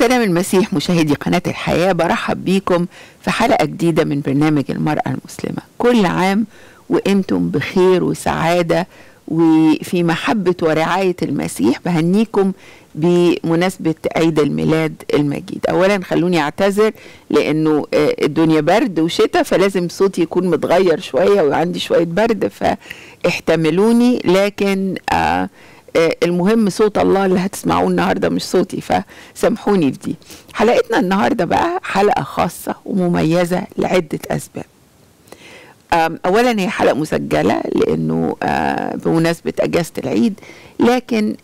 سلام المسيح مشاهدي قناة الحياة برحب بيكم في حلقة جديدة من برنامج المرأة المسلمة كل عام وانتم بخير وسعادة وفي محبة ورعاية المسيح بهنيكم بمناسبة عيد الميلاد المجيد أولا خلوني أعتذر لأنه الدنيا برد وشتاء فلازم صوتي يكون متغير شوية وعندي شوية برد فاحتملوني لكن آه المهم صوت الله اللي هتسمعوه النهارده مش صوتي فسامحوني في دي حلقتنا النهارده بقى حلقه خاصه ومميزه لعده اسباب اولا هي حلقه مسجله لانه بمناسبه اجازه العيد لكن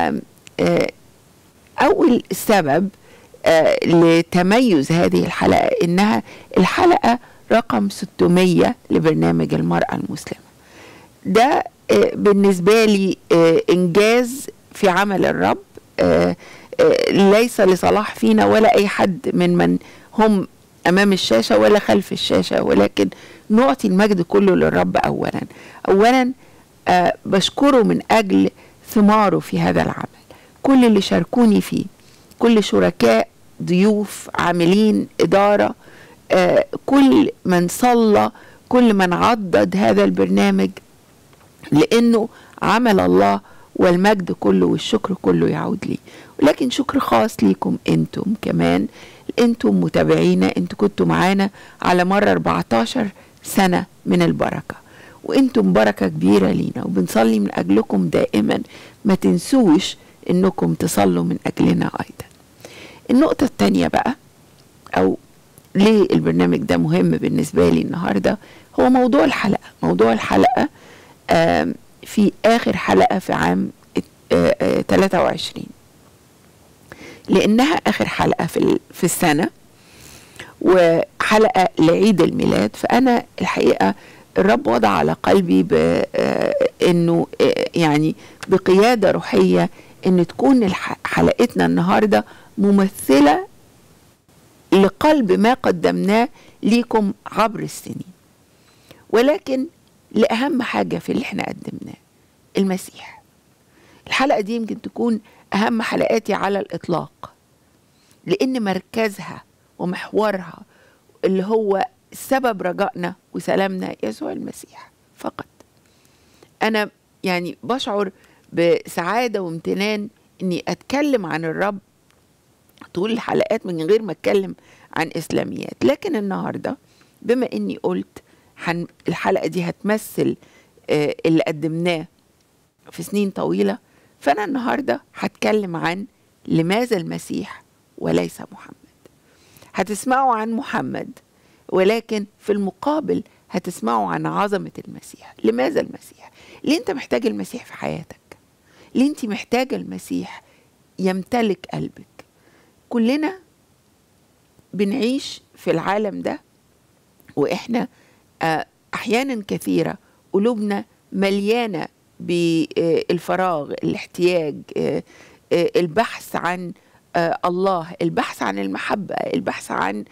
اول سبب لتميز هذه الحلقه انها الحلقه رقم 600 لبرنامج المراه المسلمه ده بالنسبة لي إنجاز في عمل الرب ليس لصلاح فينا ولا أي حد من من هم أمام الشاشة ولا خلف الشاشة ولكن نعطي المجد كله للرب أولا أولا بشكره من أجل ثماره في هذا العمل كل اللي شاركوني فيه كل شركاء ضيوف عاملين إدارة كل من صلى كل من عضد هذا البرنامج لانه عمل الله والمجد كله والشكر كله يعود لي ولكن شكر خاص ليكم انتم كمان انتم متابعينا انتم كنتوا معانا على مر 14 سنة من البركة وانتم بركة كبيرة لينا وبنصلي من اجلكم دائما ما تنسوش انكم تصلوا من اجلنا ايضا النقطة التانية بقى او ليه البرنامج ده مهم بالنسبة لي النهاردة هو موضوع الحلقة موضوع الحلقة في آخر حلقة في عام 23 لأنها آخر حلقة في, في السنة وحلقة لعيد الميلاد فأنا الحقيقة الرب وضع على قلبي بأنه يعني بقيادة روحية أن تكون حلقتنا النهاردة ممثلة لقلب ما قدمناه ليكم عبر السنين ولكن لأهم حاجة في اللي احنا قدمناه المسيح الحلقة دي يمكن تكون أهم حلقاتي على الإطلاق لأن مركزها ومحورها اللي هو سبب رجائنا وسلامنا يسوع المسيح فقط أنا يعني بشعر بسعادة وامتنان أني أتكلم عن الرب طول الحلقات من غير ما أتكلم عن إسلاميات لكن النهاردة بما أني قلت حن الحلقة دي هتمثل آه اللي قدمناه في سنين طويلة فأنا النهاردة هتكلم عن لماذا المسيح وليس محمد هتسمعوا عن محمد ولكن في المقابل هتسمعوا عن عظمة المسيح لماذا المسيح ليه انت محتاج المسيح في حياتك ليه انت محتاجة المسيح يمتلك قلبك كلنا بنعيش في العالم ده واحنا احيانا كثيره قلوبنا مليانه بالفراغ الاحتياج البحث عن الله البحث عن المحبه البحث عن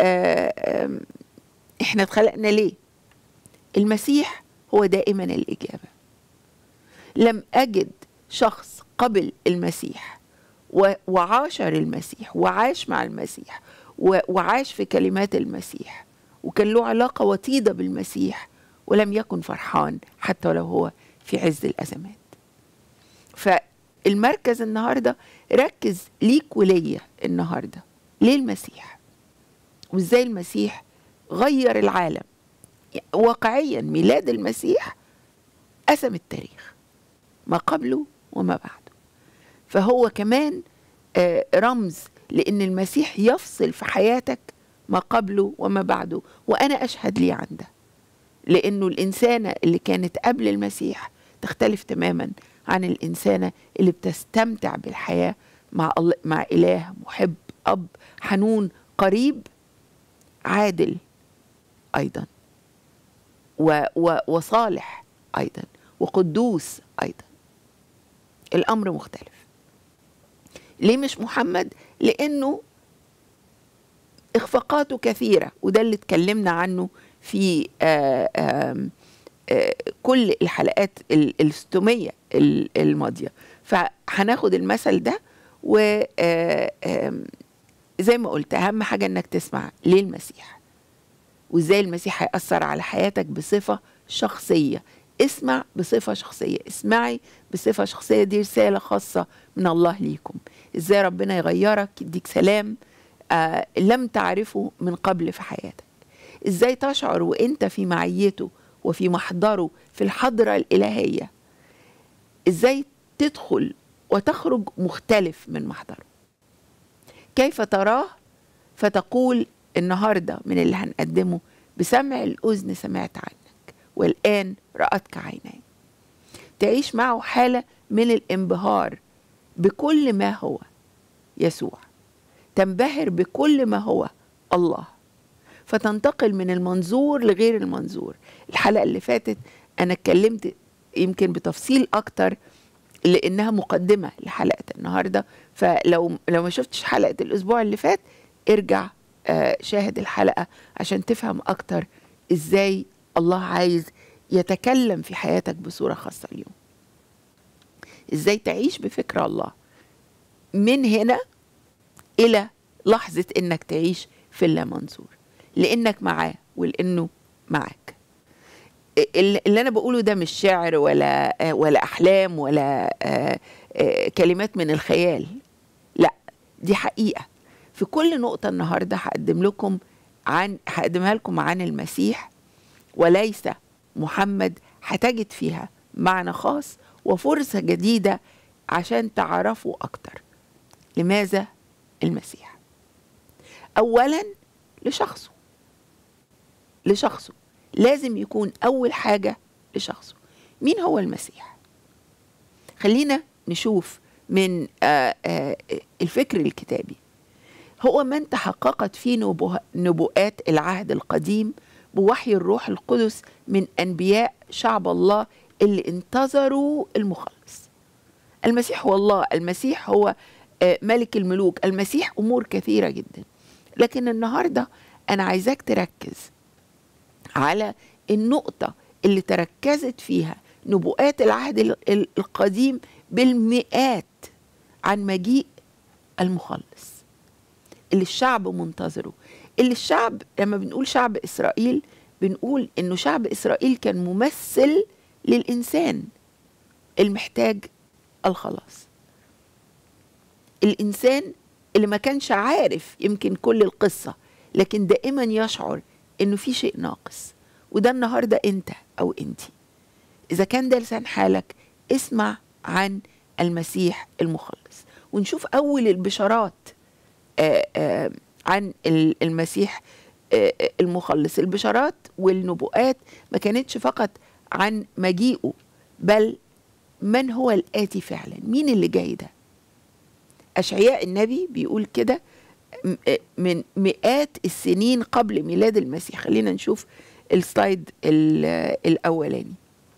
احنا اتخلقنا ليه المسيح هو دائما الاجابه لم اجد شخص قبل المسيح وعاشر المسيح وعاش مع المسيح وعاش في كلمات المسيح وكان له علاقة وطيدة بالمسيح ولم يكن فرحان حتى لو هو في عز الأزمات فالمركز النهاردة ركز ليك وليا النهاردة ليه المسيح وازاي المسيح غير العالم واقعيا ميلاد المسيح قسم التاريخ ما قبله وما بعده فهو كمان رمز لأن المسيح يفصل في حياتك ما قبله وما بعده وأنا أشهد لي عن ده لأنه الإنسانة اللي كانت قبل المسيح تختلف تماما عن الإنسانة اللي بتستمتع بالحياة مع, الله مع إله محب أب حنون قريب عادل أيضا و و وصالح أيضا وقدوس أيضا الأمر مختلف ليه مش محمد لأنه إخفاقاته كثيرة وده اللي اتكلمنا عنه في آآ آآ آآ كل الحلقات ال 600 الماضية فهناخد المثل ده و زي ما قلت اهم حاجه انك تسمع ليه المسيح وازاي المسيح هيأثر على حياتك بصفه شخصيه اسمع بصفه شخصيه اسمعي بصفه شخصيه دي رساله خاصه من الله ليكم ازاي ربنا يغيرك يديك سلام آه لم تعرفه من قبل في حياتك ازاي تشعر وانت في معيته وفي محضره في الحضره الالهيه ازاي تدخل وتخرج مختلف من محضره كيف تراه فتقول النهارده من اللي هنقدمه بسمع الاذن سمعت عنك والان راتك عيناي تعيش معه حاله من الانبهار بكل ما هو يسوع تنبهر بكل ما هو الله فتنتقل من المنظور لغير المنظور الحلقه اللي فاتت انا اتكلمت يمكن بتفصيل اكتر لانها مقدمه لحلقه النهارده فلو لو ما شفتش حلقه الاسبوع اللي فات ارجع آه شاهد الحلقه عشان تفهم اكتر ازاي الله عايز يتكلم في حياتك بصوره خاصه اليوم ازاي تعيش بفكر الله من هنا الى لحظه انك تعيش في اللامنظور لانك معاه ولانه معاك اللي انا بقوله ده مش شعر ولا ولا احلام ولا كلمات من الخيال لا دي حقيقه في كل نقطه النهارده هقدم لكم عن هقدمها لكم عن المسيح وليس محمد هتجد فيها معنى خاص وفرصه جديده عشان تعرفوا اكتر لماذا المسيح اولا لشخصه لشخصه لازم يكون اول حاجه لشخصه مين هو المسيح خلينا نشوف من آآ آآ الفكر الكتابي هو من تحققت فيه نبوءات العهد القديم بوحي الروح القدس من انبياء شعب الله اللي انتظروا المخلص المسيح هو الله المسيح هو ملك الملوك المسيح امور كثيره جدا لكن النهارده انا عايزاك تركز على النقطة اللي تركزت فيها نبوءات العهد القديم بالمئات عن مجيء المخلص اللي الشعب منتظره اللي الشعب لما بنقول شعب إسرائيل بنقول إنه شعب إسرائيل كان ممثل للإنسان المحتاج الخلاص الإنسان اللي ما كانش عارف يمكن كل القصة لكن دائما يشعر انه في شيء ناقص وده النهارده انت او انت اذا كان ده لسان حالك اسمع عن المسيح المخلص ونشوف اول البشارات آآ آآ عن المسيح المخلص البشارات والنبوءات ما كانتش فقط عن مجيئه بل من هو الآتي فعلا مين اللي جاي ده أشعياء النبي بيقول كده من مئات السنين قبل ميلاد المسيح خلينا نشوف السلايد الأولاني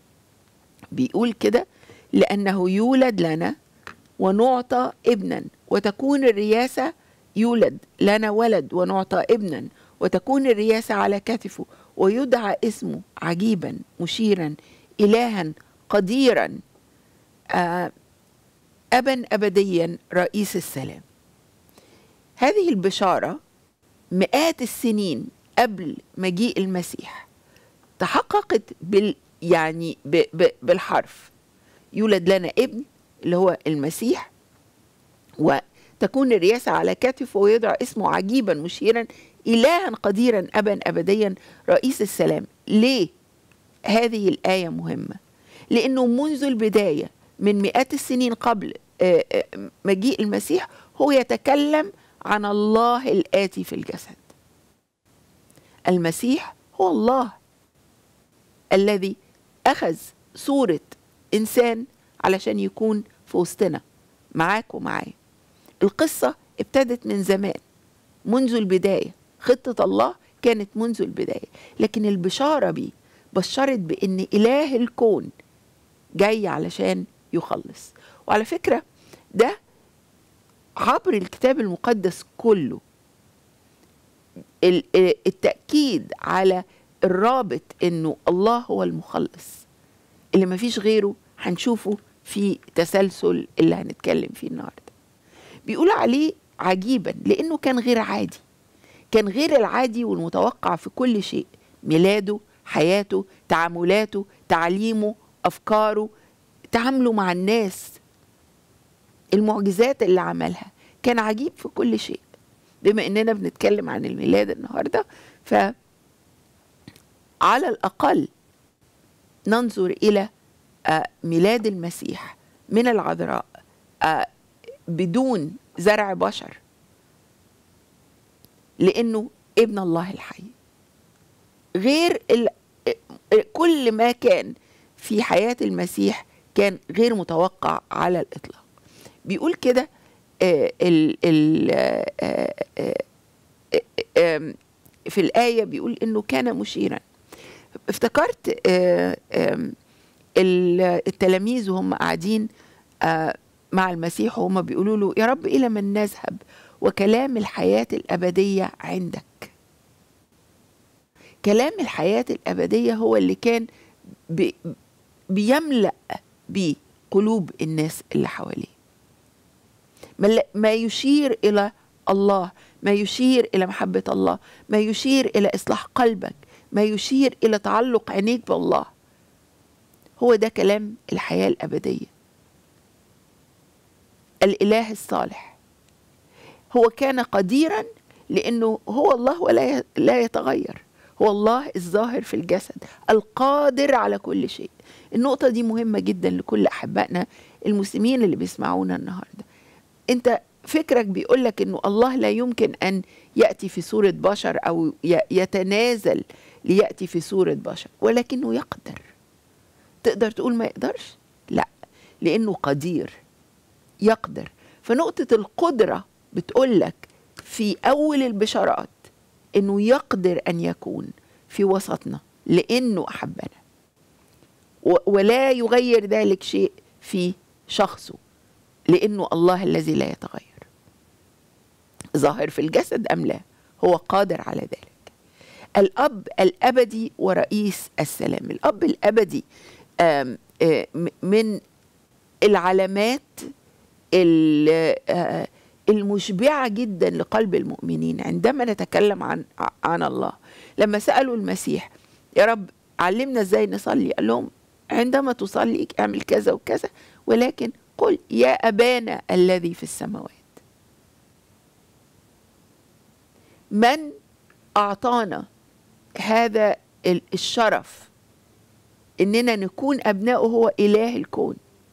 بيقول كده لأنه يولد لنا ونعطى ابنا وتكون الرياسة يولد لنا ولد ونعطى ابنا وتكون الرياسة على كتفه ويدعى اسمه عجيبا مشيرا إلها قديرا آه أبا أبديا رئيس السلام هذه البشارة مئات السنين قبل مجيء المسيح تحققت بال يعني ب ب بالحرف يولد لنا ابن اللي هو المسيح وتكون الرياسة على كتفه ويدعى اسمه عجيبا مشيرا إلها قديرا أبا أبديا رئيس السلام ليه هذه الآية مهمة لأنه منذ البداية من مئات السنين قبل مجيء المسيح هو يتكلم عن الله الآتي في الجسد المسيح هو الله الذي أخذ صورة إنسان علشان يكون في وسطنا معاك ومعايا القصة ابتدت من زمان منذ البداية خطة الله كانت منذ البداية لكن البشارة بيه بشرت بأن إله الكون جاي علشان يخلص وعلى فكرة ده عبر الكتاب المقدس كله التأكيد على الرابط انه الله هو المخلص اللي ما فيش غيره هنشوفه في تسلسل اللي هنتكلم فيه النهارده بيقول عليه عجيبا لانه كان غير عادي كان غير العادي والمتوقع في كل شيء ميلاده حياته تعاملاته تعليمه افكاره تعامله مع الناس المعجزات اللي عملها كان عجيب في كل شيء بما اننا بنتكلم عن الميلاد النهارده ف على الاقل ننظر الى آه، ميلاد المسيح من العذراء آه، بدون زرع بشر لانه ابن الله الحي غير ال... كل ما كان في حياه المسيح كان غير متوقع على الاطلاق بيقول كده آه، ال... ال... آه، آه، آه، في الايه بيقول انه كان مشيرا افتكرت آه، آم، ال- التلاميذ وهم قاعدين آه، مع المسيح وهم بيقولوا له يا رب إلى من نذهب وكلام الحياة الأبدية عندك كلام الحياة الأبدية هو اللي كان بي بيملأ بيه قلوب الناس اللي حواليه ما- ما يشير إلى الله ما يشير إلى محبة الله ما يشير إلى إصلاح قلبك ما يشير إلى تعلق عينيك بالله هو ده كلام الحياة الأبدية الإله الصالح هو كان قديرا لأنه هو الله ولا ي- لا يتغير هو الله الظاهر في الجسد القادر على كل شيء النقطة دي مهمة جدا لكل أحبائنا المسلمين اللي بيسمعونا النهاردة أنت فكرك بيقولك أنه الله لا يمكن أن يأتي في صورة بشر أو ي- يتنازل ليأتي في صورة بشر ولكنه يقدر تقدر تقول ما يقدرش لا لأنه قدير يقدر فنقطة القدرة بتقولك في أول البشارات إنه يقدر أن يكون في وسطنا لأنه أحبنا و- ولا يغير ذلك شيء في شخصه لأنه الله الذي لا يتغير ظاهر في الجسد أم لا هو قادر على ذلك الأب الأبدي ورئيس السلام الأب الأبدي آم، آه، م- من العلامات ال- آه، المشبعة جدا لقلب المؤمنين عندما نتكلم عن عن الله لما سألوا المسيح يا رب علمنا ازاي نصلي قال لهم عندما تصلي اعمل كذا وكذا ولكن قل يا أبانا الذي في السماوات من أعطانا هذا ال- الشرف إننا نكون أبنائه هو إله الكون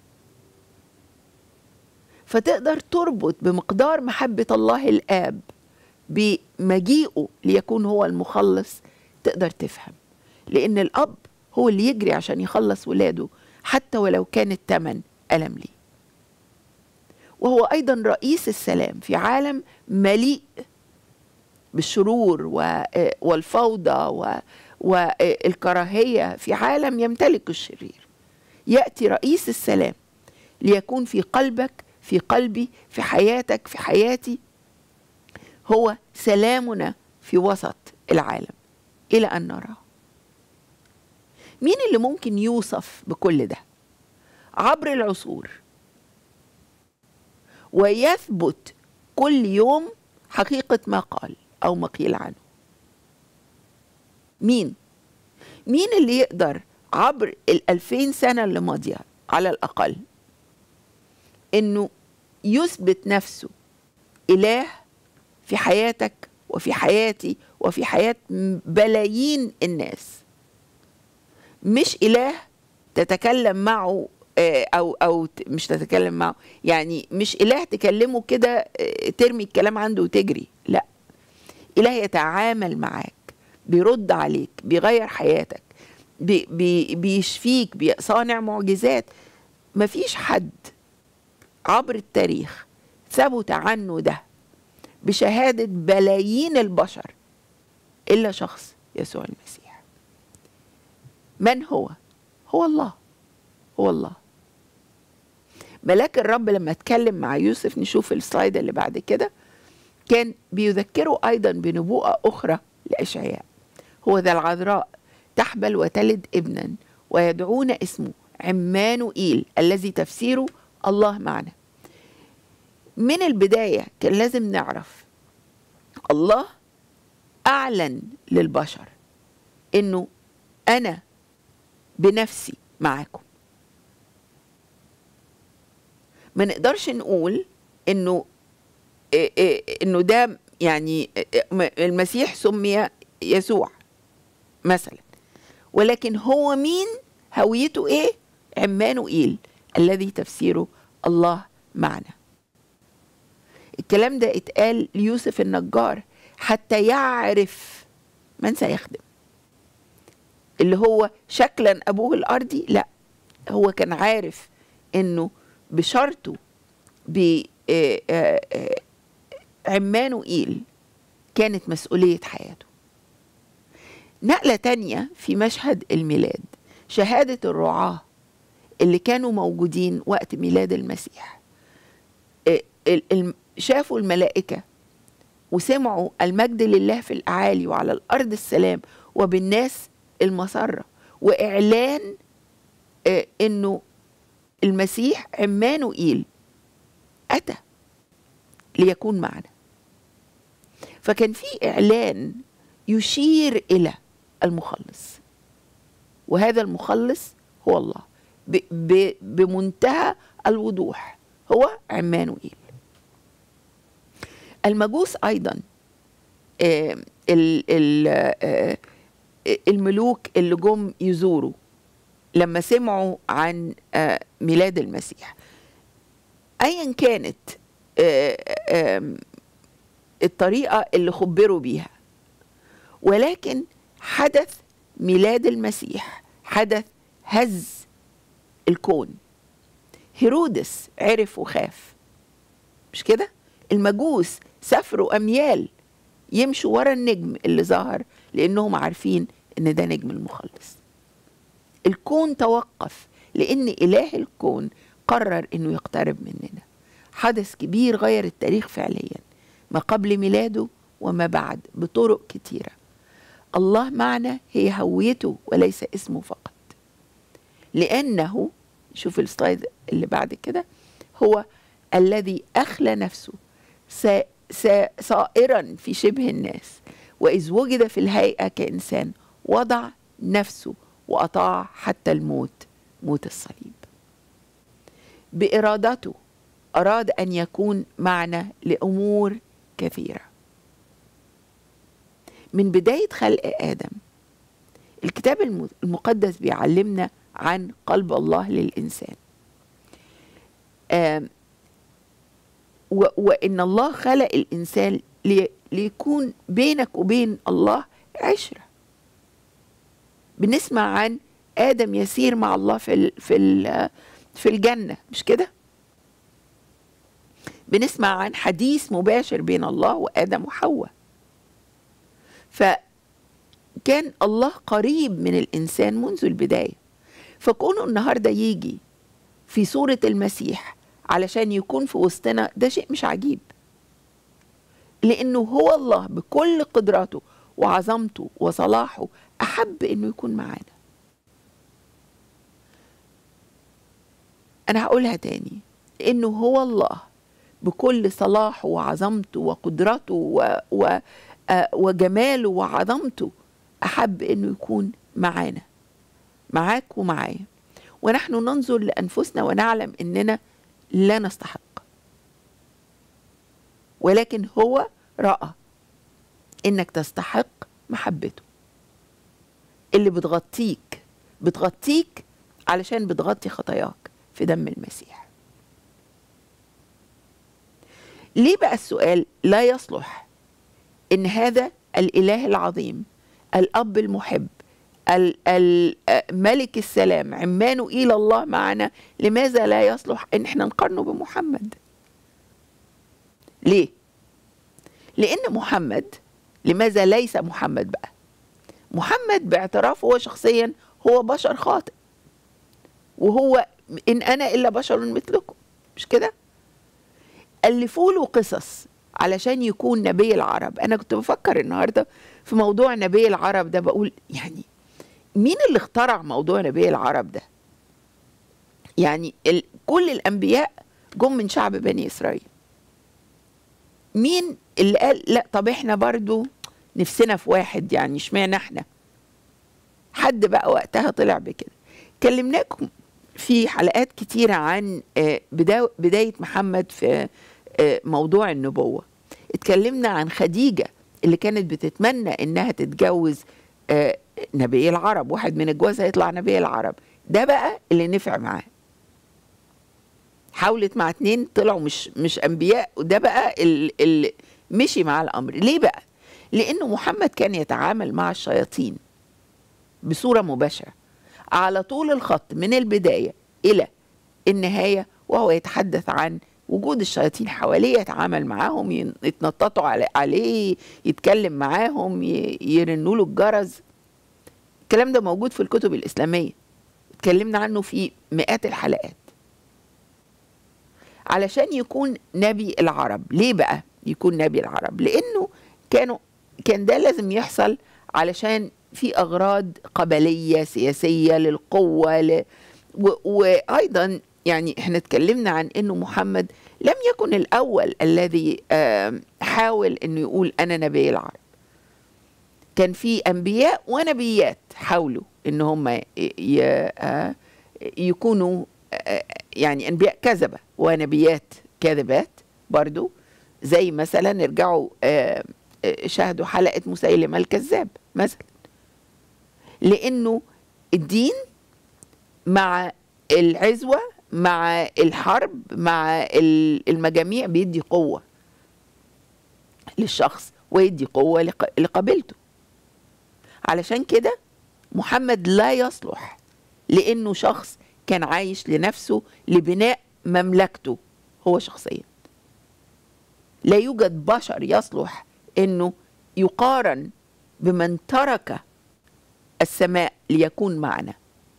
فتقدر تربط بمقدار محبة الله الآب بمجيئه ليكون هو المخلص تقدر تفهم لأن الأب هو اللي يجري عشان يخلص ولاده حتى ولو كان الثمن ألم ليه وهو أيضا رئيس السلام في عالم مليء بالشرور و- والفوضى و- والكراهية في عالم يمتلك الشرير يأتي رئيس السلام ليكون في قلبك في قلبي في حياتك في حياتي هو سلامنا في وسط العالم إلى أن نراه مين اللي ممكن يوصف بكل ده عبر العصور ويثبت كل يوم حقيقة ما قال أو ما قيل عنه مين مين اللي يقدر عبر الألفين سنة اللي ماضية على الأقل إنه يثبت نفسه إله في حياتك وفي حياتي وفي حياة بلايين الناس مش إله تتكلم معه آه، أو أو ت- مش تتكلم معه يعني مش إله تكلمه كده آه، ترمي الكلام عنده وتجري لا إله يتعامل معاك بيرد عليك بيغير حياتك بي بي بيشفيك بيصانع معجزات مفيش حد عبر التاريخ ثبت عنه ده بشهادة بلايين البشر إلا شخص يسوع المسيح من هو؟ هو الله هو الله ملاك الرب لما اتكلم مع يوسف نشوف السلايد اللي بعد كده كان بيذكره أيضا بنبوءة أخرى لإشعياء هو ذا العذراء تحبل وتلد ابنا ويدعون اسمه عمانوئيل الذي تفسيره الله معنا من البداية كان لازم نعرف الله أعلن للبشر إنه أنا بنفسي معاكم ما نقدرش نقول إنه إيه إيه انه ده يعني إيه المسيح سمي يسوع مثلا ولكن هو مين هويته ايه عمانوئيل الذي تفسيره الله معنا الكلام ده اتقال ليوسف النجار حتى يعرف من سيخدم اللي هو شكلا ابوه الارضي لا هو كان عارف انه بشرطه ب عمانوئيل كانت مسؤولية حياته نقلة تانية في مشهد الميلاد شهادة الرعاة اللي كانوا موجودين وقت ميلاد المسيح شافوا الملائكة وسمعوا المجد لله في الأعالي وعلى الأرض السلام وبالناس المسرة وإعلان إنه المسيح عمانوئيل أتى ليكون معنا فكان في إعلان يشير إلى المخلص وهذا المخلص هو الله ب ب بمنتهى الوضوح هو عمانوئيل المجوس أيضا آه ال ال آه الملوك اللي جم يزوروا لما سمعوا عن آه ميلاد المسيح ايا كانت الطريقه اللي خبروا بيها ولكن حدث ميلاد المسيح حدث هز الكون هيرودس عرف وخاف مش كده المجوس سافروا اميال يمشوا ورا النجم اللي ظهر لانهم عارفين ان ده نجم المخلص الكون توقف لان اله الكون قرر انه يقترب مننا حدث كبير غير التاريخ فعليا ما قبل ميلاده وما بعد بطرق كتيره الله معنا هي هويته وليس اسمه فقط لانه شوف السلايد اللي بعد كده هو الذي اخلى نفسه صائرا في شبه الناس واذ وجد في الهيئه كانسان وضع نفسه واطاع حتى الموت موت الصليب بارادته اراد ان يكون معنا لامور كثيره من بدايه خلق ادم الكتاب المقدس بيعلمنا عن قلب الله للانسان وان الله خلق الانسان لي ليكون بينك وبين الله عشره بنسمع عن ادم يسير مع الله في ال في ال في الجنه مش كده بنسمع عن حديث مباشر بين الله وادم وحواء فكان الله قريب من الانسان منذ البدايه فكونه النهارده يجي في صوره المسيح علشان يكون في وسطنا ده شيء مش عجيب لانه هو الله بكل قدراته وعظمته وصلاحه احب انه يكون معانا انا هقولها تاني انه هو الله بكل صلاحه وعظمته وقدرته و و وجماله وعظمته احب انه يكون معانا معاك ومعايا ونحن ننظر لانفسنا ونعلم اننا لا نستحق ولكن هو راى انك تستحق محبته اللي بتغطيك بتغطيك علشان بتغطي خطاياك في دم المسيح ليه بقى السؤال لا يصلح ان هذا الاله العظيم الاب المحب ملك السلام عمانه الى الله معنا لماذا لا يصلح ان احنا نقارنه بمحمد ليه لان محمد لماذا ليس محمد بقى محمد باعترافه هو شخصيا هو بشر خاطئ وهو ان انا الا بشر مثلكم مش كده الفوا له قصص علشان يكون نبي العرب انا كنت بفكر النهارده في موضوع نبي العرب ده بقول يعني مين اللي اخترع موضوع نبي العرب ده يعني ال... كل الانبياء جم من شعب بني اسرائيل مين اللي قال لا طب احنا برضو نفسنا في واحد يعني اشمعنى احنا حد بقى وقتها طلع بكده كلمناكم في حلقات كتيرة عن آه، بدا- بداية محمد في آه، موضوع النبوة اتكلمنا عن خديجة اللي كانت بتتمنى انها تتجوز آه، نبي العرب واحد من الجواز هيطلع نبي العرب ده بقى اللي نفع معاه حاولت مع اتنين طلعوا مش مش انبياء وده بقى ال- اللي مشي مع الامر ليه بقى لانه محمد كان يتعامل مع الشياطين بصوره مباشره على طول الخط من البدايه الى النهايه وهو يتحدث عن وجود الشياطين حواليه يتعامل معاهم ين- يتنططوا علي- عليه يتكلم معاهم ي- يرنوا له الجرس الكلام ده موجود في الكتب الاسلاميه اتكلمنا عنه في مئات الحلقات علشان يكون نبي العرب ليه بقى يكون نبي العرب لانه كانوا كان ده لازم يحصل علشان في اغراض قبليه سياسيه للقوه ل... و... وايضا يعني احنا اتكلمنا عن انه محمد لم يكن الاول الذي آم، حاول انه يقول انا نبي العرب كان في انبياء ونبيات حاولوا ان هم ي... ي... آه، يكونوا آه، يعني انبياء كذبه ونبيات كاذبات برضو زي مثلا ارجعوا آه، آه، شاهدوا حلقه مسيلمه الكذاب مثلا لانه الدين مع العزوه مع الحرب مع ال- المجاميع بيدي قوه للشخص ويدي قوه لق- لقبيلته علشان كده محمد لا يصلح لانه شخص كان عايش لنفسه لبناء مملكته هو شخصيا لا يوجد بشر يصلح انه يقارن بمن ترك السماء ليكون معنا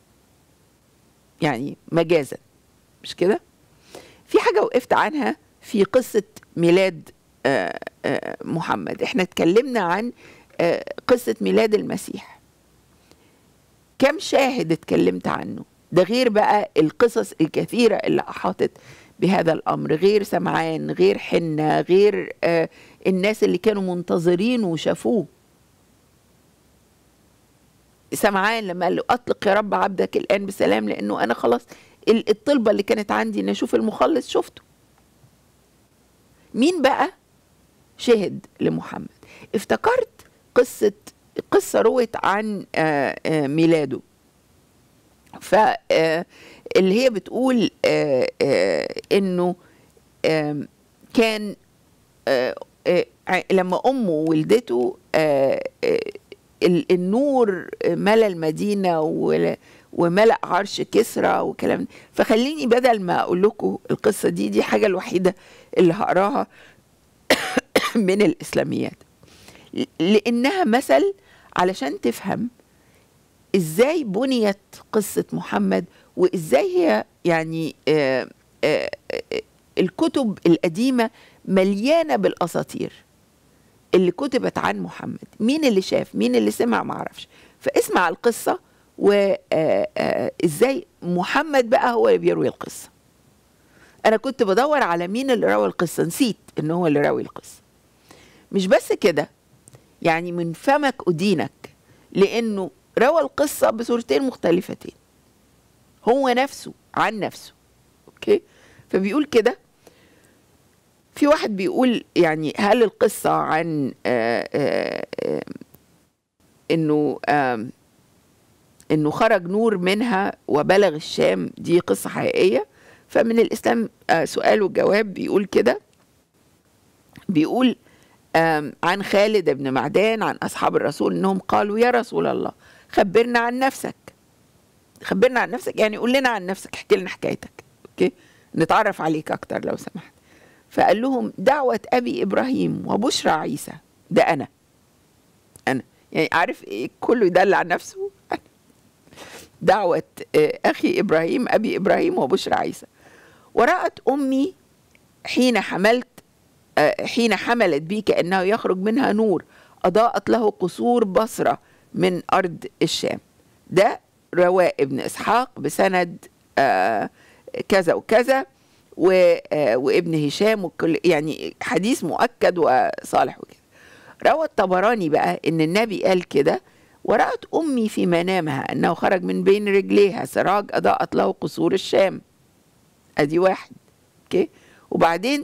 يعني مجازا مش كده في حاجه وقفت عنها في قصه ميلاد آه، آه، محمد احنا اتكلمنا عن آه، قصه ميلاد المسيح كم شاهد اتكلمت عنه ده غير بقى القصص الكثيرة اللي أحاطت بهذا الأمر غير سمعان غير حنة غير آه الناس اللي كانوا منتظرين وشافوه سمعان لما قال له أطلق يا رب عبدك الآن بسلام لأنه أنا خلاص ال- الطلبة اللي كانت عندي إن أشوف المخلص شفته مين بقى شهد لمحمد افتكرت قصة قصة روت عن آه، آه، ميلاده فاللي هي بتقول آه، آه، انه آم، كان آه، آه، ع- لما امه ولدته آه، آه، ال- النور ملا المدينه ول- وملأ عرش كسرى وكلام ده. فخليني بدل ما اقول لكم القصه دي دي حاجه الوحيده اللي هقراها من الاسلاميات ل- لانها مثل علشان تفهم ازاي بنيت قصه محمد وازاي هي يعني آه، آه، آه، الكتب القديمه مليانه بالاساطير اللي كتبت عن محمد مين اللي شاف مين اللي سمع ما اعرفش فاسمع القصه وازاي محمد بقى هو اللي بيروي القصه انا كنت بدور على مين اللي روى القصه نسيت ان هو اللي راوي القصه مش بس كده يعني من فمك أدينك لأنه روى القصة بصورتين مختلفتين هو نفسه عن نفسه أوكي فبيقول كده في واحد بيقول يعني هل القصة عن آآ آآ انه آم، انه خرج نور منها وبلغ الشام دي قصة حقيقية فمن الاسلام آه، سؤال وجواب بيقول كده بيقول آم، عن خالد بن معدان عن اصحاب الرسول انهم قالوا يا رسول الله خبرنا عن نفسك خبرنا عن نفسك يعني قول لنا عن نفسك احكي لنا حكايتك اوكي نتعرف عليك اكتر لو سمحت فقال لهم دعوة ابي ابراهيم وبشرى عيسى ده انا انا يعني عارف ايه كله يدل عن نفسه أنا. دعوة آه، اخي ابراهيم ابي ابراهيم وبشرى عيسى ورأت امي حين حملت آه، حين حملت بي كأنه يخرج منها نور أضاءت له قصور بصرة من أرض الشام ده رواء ابن إسحاق بسند آه، كذا وكذا و... آه، وابن هشام وكل يعني حديث مؤكد وصالح وكده روى الطبراني بقى ان النبي قال كده ورأت أمي في منامها أنه خرج من بين رجليها سراج أضاءت له قصور الشام أدي واحد أوكي وبعدين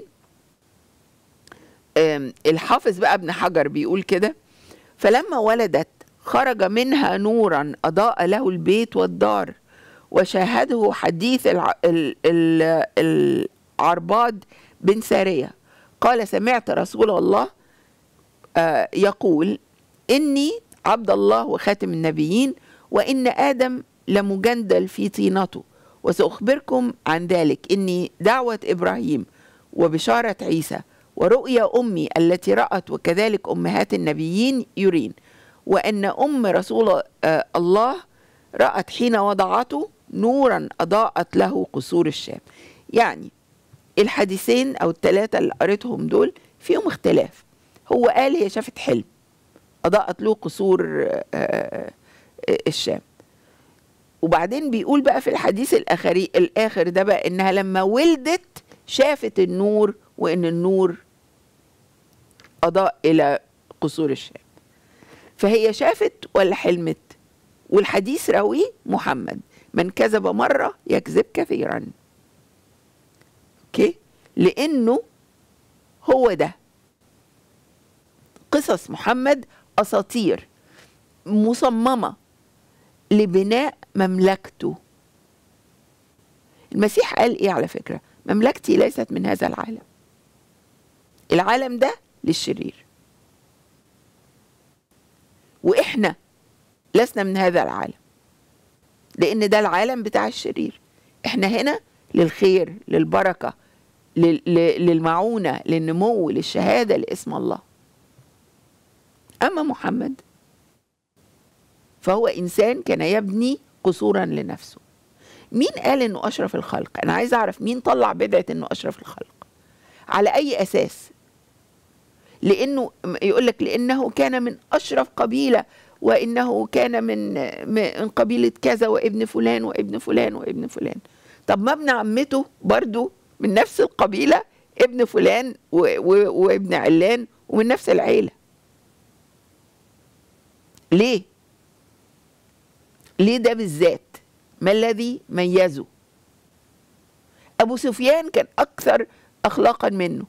آم، الحافظ بقى ابن حجر بيقول كده فلما ولدت خرج منها نورا أضاء له البيت والدار وشاهده حديث الع... ال... ال... العرباد بن سارية قال سمعت رسول الله آه، يقول إني عبد الله وخاتم النبيين وإن آدم لمجندل في طينته وسأخبركم عن ذلك إني دعوة إبراهيم وبشارة عيسى ورؤيا أمي التي رأت وكذلك أمهات النبيين يرين وأن أم رسول آه، الله رأت حين وضعته نورا أضاءت له قصور الشام يعني الحديثين أو الثلاثة اللي قريتهم دول فيهم اختلاف هو قال هي شافت حلم أضاءت له قصور آه، آه، الشام وبعدين بيقول بقى في الحديث الآخري الآخر ده بقى إنها لما ولدت شافت النور وإن النور أضاء إلى قصور الشام فهي شافت ولا حلمت والحديث راوي محمد من كذب مرة يكذب كثيرا اوكي لانه هو ده قصص محمد اساطير مصممه لبناء مملكته المسيح قال ايه على فكره مملكتي ليست من هذا العالم العالم ده للشرير واحنا لسنا من هذا العالم لان ده العالم بتاع الشرير احنا هنا للخير للبركه لل- ل- للمعونه للنمو للشهاده لاسم الله اما محمد فهو انسان كان يبني قصورا لنفسه مين قال انه اشرف الخلق انا عايز اعرف مين طلع بدعه انه اشرف الخلق على اي اساس لانه يقول لك لانه كان من اشرف قبيله وانه كان من من قبيله كذا وابن فلان وابن فلان وابن فلان طب ما ابن عمته برضو من نفس القبيله ابن فلان و و وابن علان ومن نفس العيله ليه ليه ده بالذات ما الذي ميزه ابو سفيان كان اكثر اخلاقا منه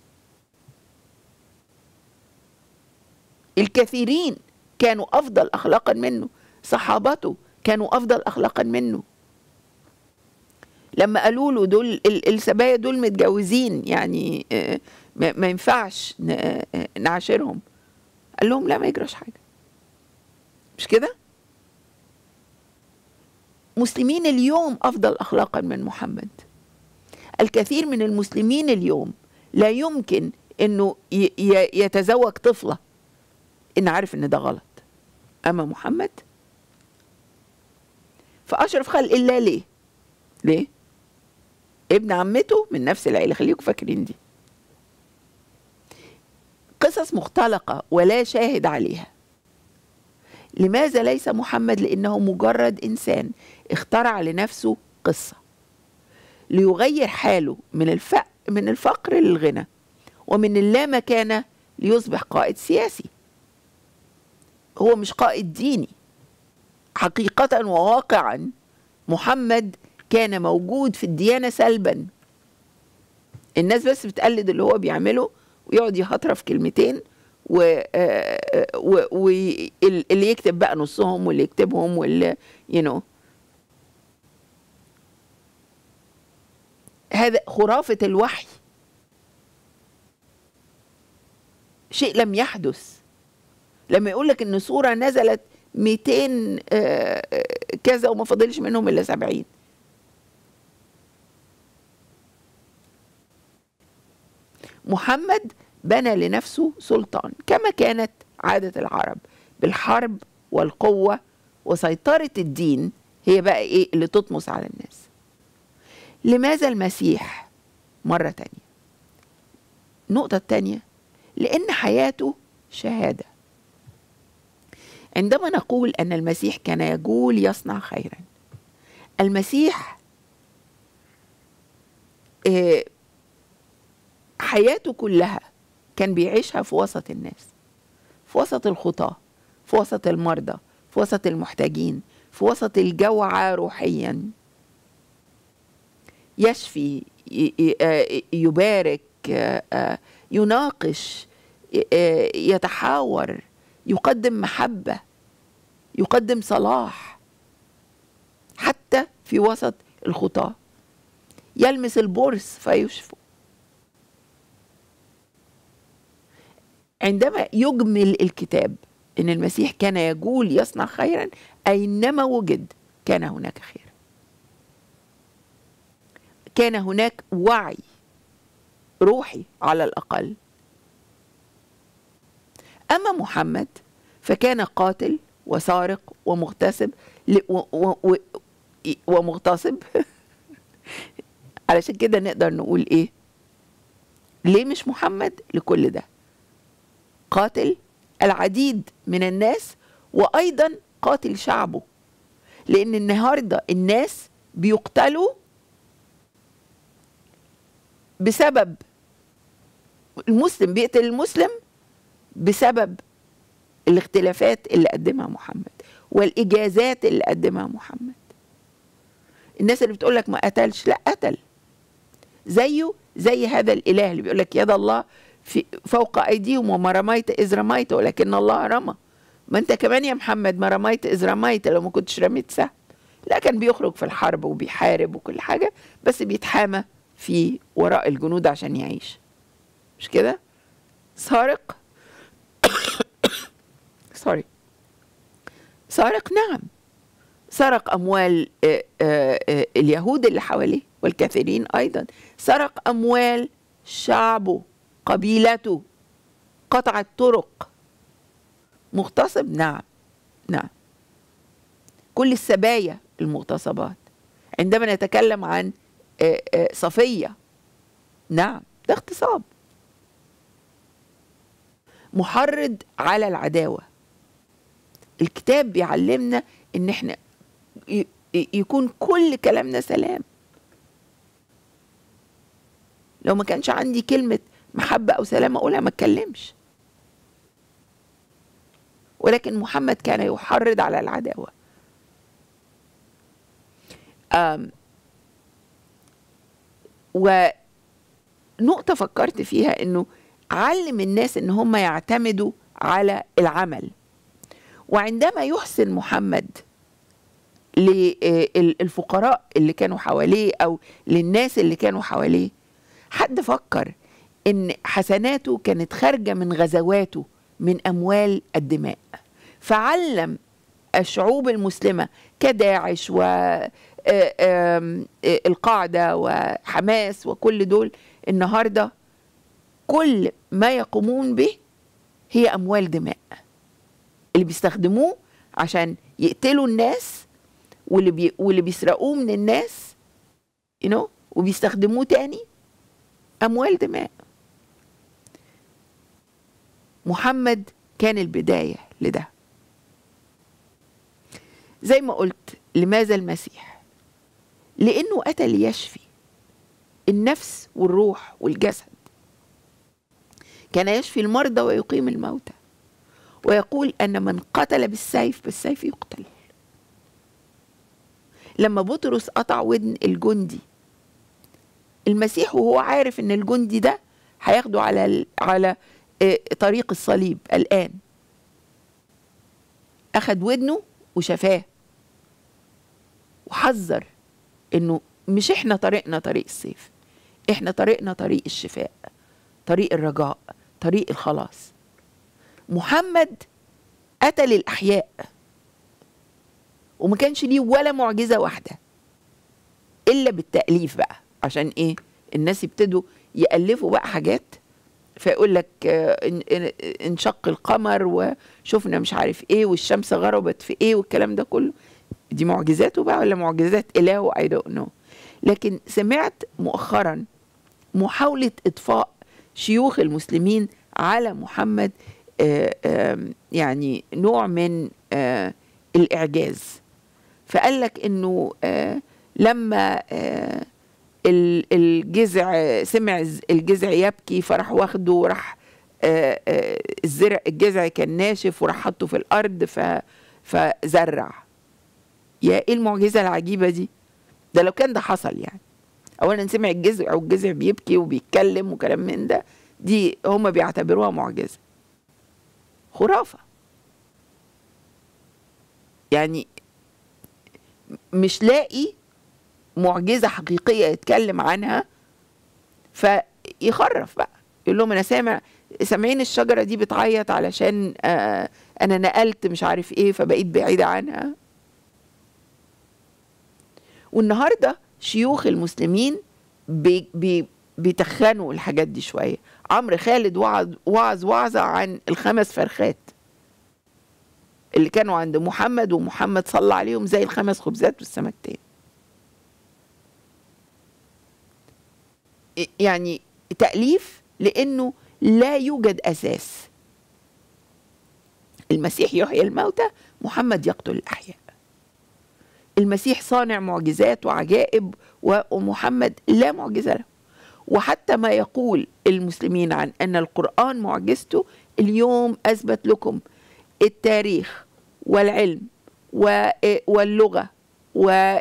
الكثيرين كانوا افضل اخلاقا منه صحابته كانوا افضل اخلاقا منه لما قالوا له دول ال- السبايا دول متجوزين يعني آه، ما ما ينفعش ن- آه، نعاشرهم قال لهم لا ما يجراش حاجه مش كده مسلمين اليوم افضل اخلاقا من محمد الكثير من المسلمين اليوم لا يمكن انه ي- ي- يتزوج طفله ان عارف ان ده غلط اما محمد فاشرف خلق الله ليه ليه ابن عمته من نفس العيله خليكم فاكرين دي قصص مختلقه ولا شاهد عليها لماذا ليس محمد لانه مجرد انسان اخترع لنفسه قصه ليغير حاله من الفقر من الفقر للغنى ومن اللامكانه ليصبح قائد سياسي هو مش قائد ديني حقيقة وواقعا محمد كان موجود في الديانة سلبا الناس بس بتقلد اللي هو بيعمله ويقعد يهطرف كلمتين و آه، و- واللي يكتب بقى نصهم واللي يكتبهم واللي يو you know. هذا خرافة الوحي شيء لم يحدث لما يقول لك ان سوره نزلت 200 آه، آه، كذا وما فاضلش منهم الا 70 محمد بنى لنفسه سلطان كما كانت عاده العرب بالحرب والقوه وسيطره الدين هي بقى ايه اللي تطمس على الناس لماذا المسيح مره تانية النقطه التانية لان حياته شهاده عندما نقول ان المسيح كان يقول يصنع خيرا المسيح آه، حياته كلها كان بيعيشها في وسط الناس في وسط الخطاة في وسط المرضى في وسط المحتاجين في وسط الجوعى روحيا يشفي ي- ي- آه، يبارك آه، آه، يناقش آه، يتحاور يقدم محبة يقدم صلاح حتى في وسط الخطاة يلمس البرص فيشفوا عندما يجمل الكتاب ان المسيح كان يقول يصنع خيرا اينما وجد كان هناك خير كان هناك وعي روحي على الاقل اما محمد فكان قاتل وسارق ومغتصب ل- و- و- و- ومغتصب علشان كده نقدر نقول ايه ليه مش محمد لكل ده قاتل العديد من الناس وايضا قاتل شعبه لان النهارده الناس بيقتلوا بسبب المسلم بيقتل المسلم بسبب الاختلافات اللي قدمها محمد والاجازات اللي قدمها محمد الناس اللي بتقول لك ما قتلش لا قتل زيه زي هذا الاله اللي بيقول لك يد الله في فوق ايديهم وما رميت اذ رميت ولكن الله رمى ما انت كمان يا محمد ما رميت اذ رميت لو ما كنتش رميت سهم لا كان بيخرج في الحرب وبيحارب وكل حاجه بس بيتحامى في وراء الجنود عشان يعيش مش كده سارق سوري سارق نعم سرق اموال آه، آه، آه، اليهود اللي حواليه والكثيرين ايضا سرق اموال شعبه قبيلته قطع الطرق مغتصب نعم نعم كل السبايا المغتصبات عندما نتكلم عن آه، آه، صفية نعم ده اغتصاب محرض على العداوة الكتاب بيعلمنا ان احنا ي- ي- يكون كل كلامنا سلام لو ما كانش عندي كلمة محبة أو سلام أقولها ما اتكلمش ولكن محمد كان يحرض على العداوة أم ونقطة فكرت فيها إنه علم الناس إن هم يعتمدوا على العمل وعندما يحسن محمد للفقراء اللي كانوا حواليه او للناس اللي كانوا حواليه حد فكر ان حسناته كانت خارجه من غزواته من اموال الدماء فعلم الشعوب المسلمه كداعش و آه، آم، آه، القاعده وحماس وكل دول النهارده كل ما يقومون به هي اموال دماء اللي بيستخدموه عشان يقتلوا الناس واللي بي واللي بيسرقوه من الناس you know وبيستخدموه تاني اموال دماء محمد كان البدايه لده زي ما قلت لماذا المسيح لانه اتى ليشفي النفس والروح والجسد كان يشفي المرضى ويقيم الموتى ويقول ان من قتل بالسيف بالسيف يقتل لما بطرس قطع ودن الجندي المسيح وهو عارف ان الجندي ده هياخده على ال- على آه، طريق الصليب الان اخد ودنه وشفاه وحذر انه مش احنا طريقنا طريق السيف احنا طريقنا طريق الشفاء طريق الرجاء طريق الخلاص محمد اتى للاحياء وما كانش ليه ولا معجزه واحده الا بالتاليف بقى عشان ايه الناس يبتدوا يالفوا بقى حاجات فيقول لك آه، إن- إن- انشق القمر وشفنا مش عارف ايه والشمس غربت في ايه والكلام ده كله دي معجزاته بقى ولا معجزات اله اي دونت نو لكن سمعت مؤخرا محاولة إطفاء شيوخ المسلمين على محمد آه، آم، يعني نوع من آه، الإعجاز فقال لك إنه آه، لما آه، ال- الجذع سمع الز- الجذع يبكي فراح واخده وراح آه، آه، الزرع الجذع كان ناشف وراح حطه في الارض ف فزرع يا ايه المعجزه العجيبه دي ده لو كان ده حصل يعني اولا سمع الجذع والجذع بيبكي وبيتكلم وكلام من ده دي هم بيعتبروها معجزه خرافه يعني مش لاقي معجزه حقيقيه يتكلم عنها فيخرف بقى يقول لهم انا سامع سامعين الشجره دي بتعيط علشان آه انا نقلت مش عارف ايه فبقيت بعيده عنها والنهارده شيوخ المسلمين بي بي بيتخنوا الحاجات دي شويه عمرو خالد وعظ وعظ وعظه عن الخمس فرخات اللي كانوا عند محمد ومحمد صلى عليهم زي الخمس خبزات والسمكتين يعني تأليف لأنه لا يوجد أساس المسيح يحيي الموتى محمد يقتل الأحياء المسيح صانع معجزات وعجائب و- ومحمد لا معجزة له وحتى ما يقول المسلمين عن أن القرآن معجزته اليوم أثبت لكم التاريخ والعلم و- واللغة وما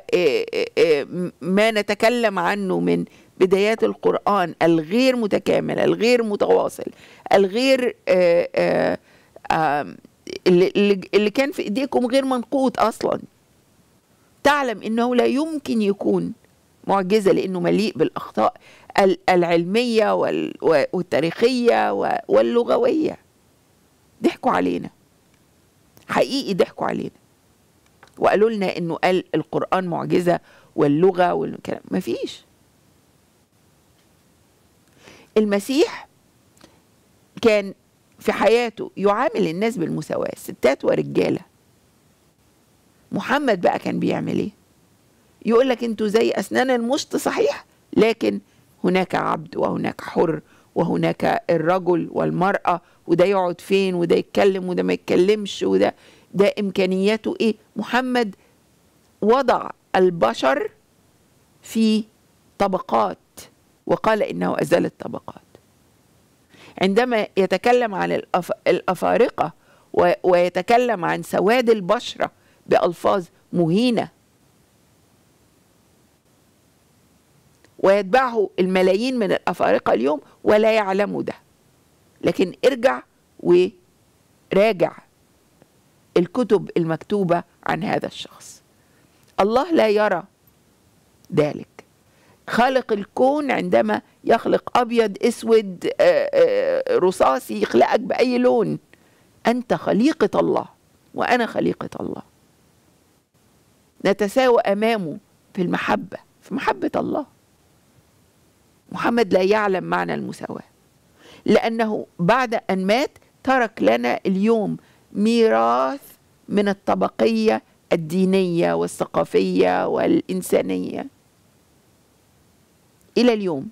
نتكلم عنه من بدايات القرآن الغير متكامل الغير متواصل الغير آه، آه، آم، اللي, اللي اللي كان في ايديكم غير منقوط اصلا تعلم انه لا يمكن يكون معجزه لانه مليء بالاخطاء ال- العلميه وال- و- والتاريخيه و- واللغويه ضحكوا علينا حقيقي ضحكوا علينا وقالوا لنا انه قال القران معجزه واللغه والكلام مفيش المسيح كان في حياته يعامل الناس بالمساواة ستات ورجالة محمد بقى كان بيعمل ايه يقول لك انتوا زي اسنان المشط صحيح لكن هناك عبد وهناك حر وهناك الرجل والمرأة وده يقعد فين وده يتكلم وده ما يتكلمش وده ده امكانياته ايه محمد وضع البشر في طبقات وقال انه ازال الطبقات عندما يتكلم عن الأف... الافارقه و... ويتكلم عن سواد البشره بالفاظ مهينه ويتبعه الملايين من الافارقه اليوم ولا يعلموا ده لكن ارجع وراجع الكتب المكتوبه عن هذا الشخص الله لا يرى ذلك خالق الكون عندما يخلق ابيض اسود آه، آه، رصاصي يخلقك باي لون انت خليقه الله وانا خليقه الله نتساوى امامه في المحبه في محبه الله محمد لا يعلم معنى المساواه لانه بعد ان مات ترك لنا اليوم ميراث من الطبقيه الدينيه والثقافيه والانسانيه الى اليوم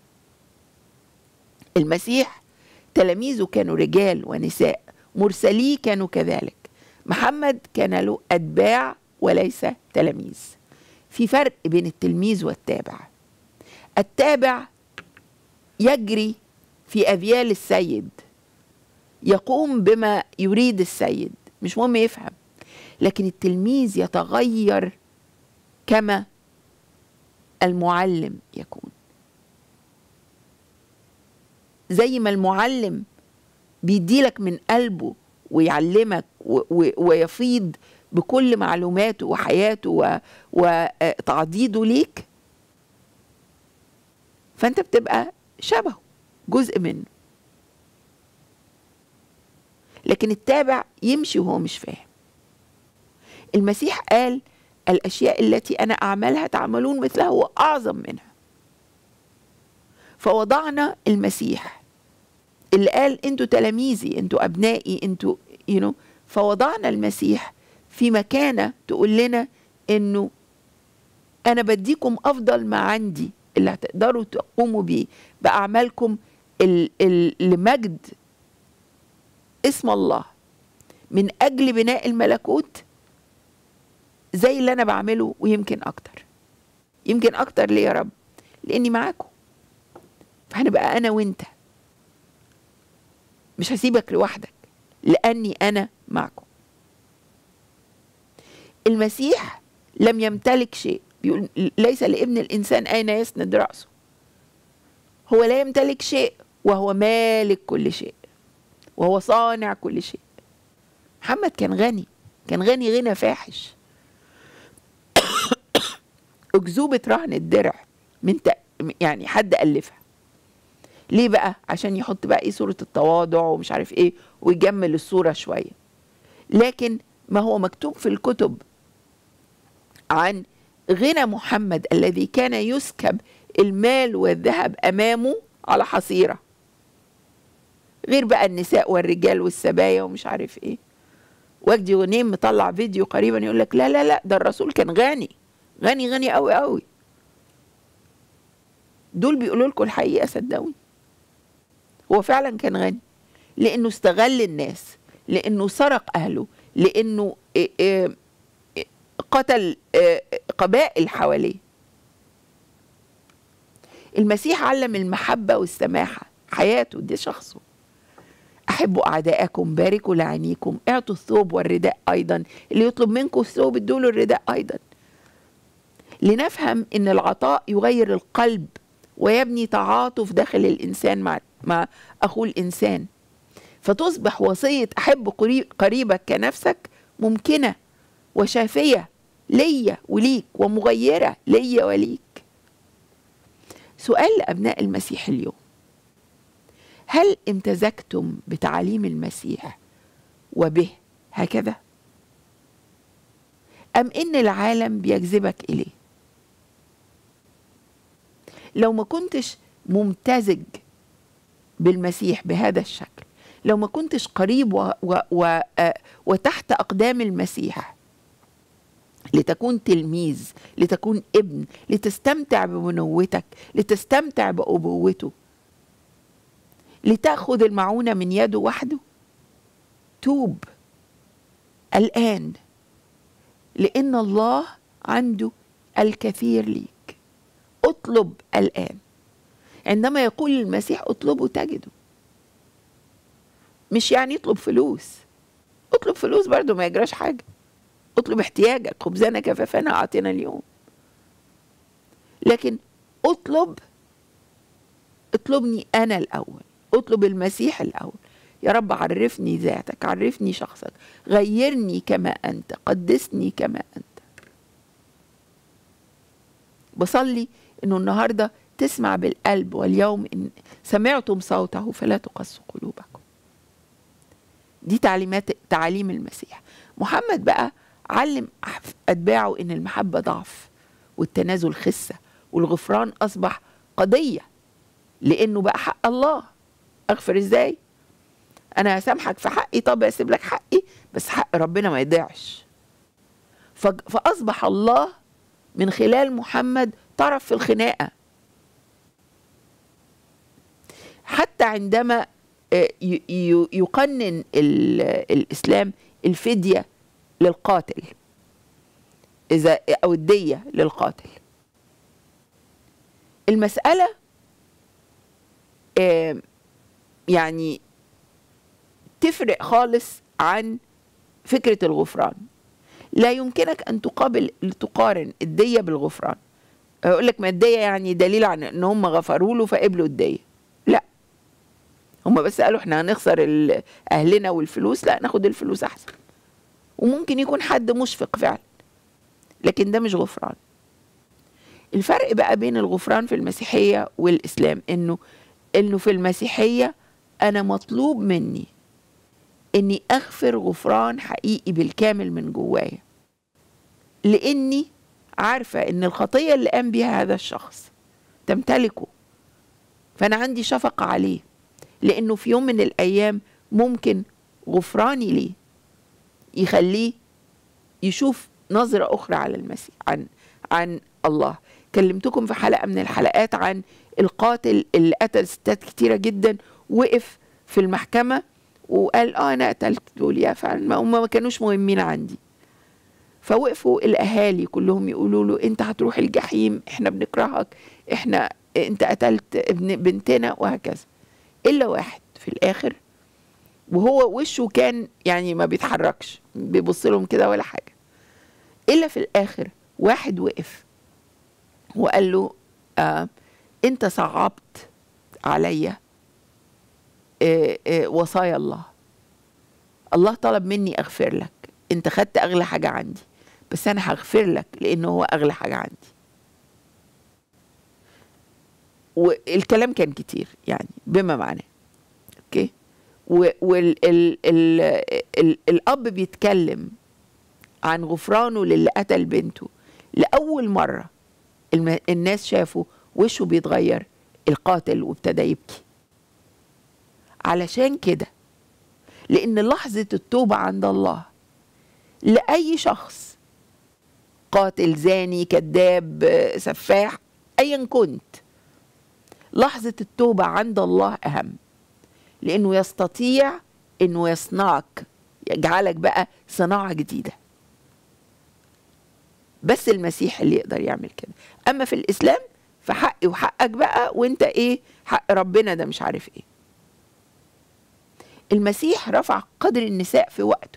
المسيح تلاميذه كانوا رجال ونساء مرسليه كانوا كذلك محمد كان له اتباع وليس تلاميذ في فرق بين التلميذ والتابع التابع يجري في اذيال السيد يقوم بما يريد السيد مش مهم يفهم لكن التلميذ يتغير كما المعلم يكون زي ما المعلم بيديلك من قلبه ويعلمك و- و- ويفيض بكل معلوماته وحياته و- وتعضيده ليك فانت بتبقى شبهه جزء منه لكن التابع يمشي وهو مش فاهم المسيح قال الاشياء التي انا اعملها تعملون مثلها واعظم منها فوضعنا المسيح اللي قال انتوا تلاميذي انتوا ابنائي انتوا you know فوضعنا المسيح في مكانه تقول لنا انه انا بديكم افضل ما عندي اللي هتقدروا تقوموا بيه باعمالكم ال- ال- لمجد اسم الله من اجل بناء الملكوت زي اللي انا بعمله ويمكن اكتر يمكن اكتر ليه يا رب لاني معاكم فهنبقى انا وانت مش هسيبك لوحدك لاني انا معكم المسيح لم يمتلك شيء بيقول ليس لابن الانسان اين يسند راسه هو لا يمتلك شيء وهو مالك كل شيء وهو صانع كل شيء محمد كان غني كان غني غنى فاحش أكذوبة رهن الدرع من تق... يعني حد ألفها ليه بقى عشان يحط بقى ايه صورة التواضع ومش عارف ايه ويجمل الصورة شوية لكن ما هو مكتوب في الكتب عن غنى محمد الذي كان يسكب المال والذهب امامه على حصيره غير بقى النساء والرجال والسبايا ومش عارف ايه وجدي غنيم مطلع فيديو قريبا يقول لك لا لا لا ده الرسول كان غني غني غني قوي قوي دول بيقولوا لكم الحقيقه صدقوني هو فعلا كان غني لانه استغل الناس لانه سرق اهله لانه إيه إيه قتل إيه قبائل حواليه المسيح علم المحبة والسماحة حياته دي شخصه أحبوا أعداءكم باركوا لعينيكم اعطوا الثوب والرداء أيضا اللي يطلب منكم الثوب ادوا الرداء أيضا لنفهم أن العطاء يغير القلب ويبني تعاطف داخل الإنسان مع مع أخوه الإنسان فتصبح وصية أحب قريبك كنفسك ممكنة وشافية ليا وليك ومغيرة ليا وليك سؤال لأبناء المسيح اليوم هل امتزجتم بتعاليم المسيح وبه هكذا أم إن العالم بيجذبك إليه لو ما كنتش ممتزج بالمسيح بهذا الشكل لو ما كنتش قريب و و و وتحت أقدام المسيح لتكون تلميذ لتكون ابن لتستمتع ببنوتك لتستمتع بأبوته لتأخذ المعونة من يده وحده توب الآن لأن الله عنده الكثير ليك اطلب الآن عندما يقول المسيح اطلبوا تجدوا مش يعني اطلب فلوس اطلب فلوس برضو ما يجراش حاجه اطلب احتياجك خبزنا كفافنا اعطينا اليوم لكن اطلب اطلبني انا الاول اطلب المسيح الاول يا رب عرفني ذاتك عرفني شخصك غيرني كما انت قدسني كما انت بصلي انه النهارده تسمع بالقلب واليوم ان سمعتم صوته فلا تقسوا قلوبكم دي تعليمات تعاليم المسيح محمد بقى علم أتباعه إن المحبة ضعف والتنازل خسة والغفران أصبح قضية لأنه بقى حق الله أغفر إزاي؟ أنا هسامحك في حقي طب أسيب لك حقي بس حق ربنا ما يضيعش فأصبح الله من خلال محمد طرف في الخناقة حتى عندما يقنن الإسلام الفدية للقاتل إذا أو الدية للقاتل المسألة يعني تفرق خالص عن فكرة الغفران لا يمكنك أن تقابل تقارن الدية بالغفران يقول لك ما الدية يعني دليل عن أن هم غفروا له فقبلوا الدية لا هم بس قالوا احنا هنخسر أهلنا والفلوس لا ناخد الفلوس أحسن وممكن يكون حد مشفق فعلا لكن ده مش غفران الفرق بقى بين الغفران في المسيحية والإسلام إنه إنه في المسيحية أنا مطلوب مني إني أغفر غفران حقيقي بالكامل من جوايا لإني عارفة إن الخطية اللي قام بيها هذا الشخص تمتلكه فأنا عندي شفقة عليه لأنه في يوم من الأيام ممكن غفراني ليه يخليه يشوف نظرة أخرى على المسيح عن عن الله كلمتكم في حلقة من الحلقات عن القاتل اللي قتل ستات كتيرة جدا وقف في المحكمة وقال اه انا قتلت دول يا فعلا ما هم ما كانوش مهمين عندي فوقفوا الاهالي كلهم يقولوا له انت هتروح الجحيم احنا بنكرهك احنا انت قتلت ابن بنتنا وهكذا الا واحد في الاخر وهو وشه كان يعني ما بيتحركش بيبص لهم كده ولا حاجه الا في الاخر واحد وقف وقال له آه انت صعبت عليا آه آه وصايا الله الله طلب مني اغفر لك انت خدت اغلى حاجه عندي بس انا هغفر لك لانه هو اغلى حاجه عندي والكلام كان كتير يعني بما معناه اوكي والاب بيتكلم عن غفرانه للي قتل بنته لاول مره الم- الناس شافوا وشه بيتغير القاتل وابتدى يبكي علشان كده لان لحظه التوبه عند الله لاي شخص قاتل زاني كذاب آه، سفاح ايا كنت لحظه التوبه عند الله اهم لانه يستطيع انه يصنعك يجعلك بقى صناعه جديده بس المسيح اللي يقدر يعمل كده اما في الاسلام فحقي وحقك بقى وانت ايه حق ربنا ده مش عارف ايه المسيح رفع قدر النساء في وقته